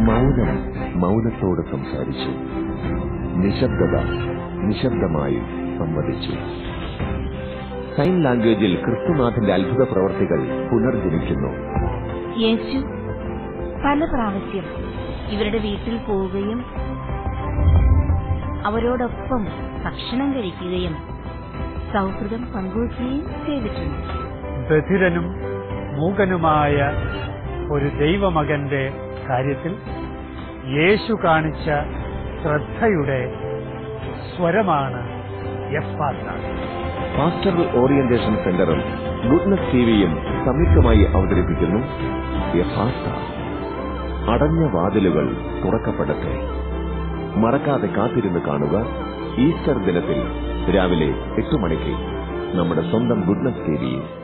മൗനം മൗനത്തോട് സംസാരിച്ചു നിശബ്ദത നിശബ്ദമായി സമ്മതിച്ചു സൈൻ ലാംഗ്വേജിൽ ക്രിസ്തുനാഥന്റെ അത്ഭുത പ്രവർത്തികൾ പുനർജനിക്കുന്നു യേശു പല പ്രാവശ്യം ഇവരുടെ വീട്ടിൽ പോവുകയും അവരോടൊപ്പം ഭക്ഷണം കഴിക്കുകയും സൗഹൃദം പങ്കുവയ്ക്കുകയും ചെയ്തിട്ടുണ്ട് ബധിരനും മൂകനുമായ ഒരു ദൈവമകന്റെ കാര്യത്തിൽ യേശു കാണിച്ച ശ്രദ്ധയുടെ സ്വരമാണ് എഫാത്ത പാസ്റ്ററൽ ഓറിയന്റേഷൻ സെന്ററും ഗുഡ്നസ് ടിവിയും സംയുക്തമായി അവതരിപ്പിക്കുന്നു യഥാർത്ഥ അടഞ്ഞ വാതിലുകൾ തുറക്കപ്പെടട്ടെ മറക്കാതെ കാത്തിരുന്ന് കാണുക ഈസ്റ്റർ ദിനത്തിൽ രാവിലെ എട്ട് മണിക്ക് നമ്മുടെ സ്വന്തം ഗുഡ്നസ് ടിവിയിൽ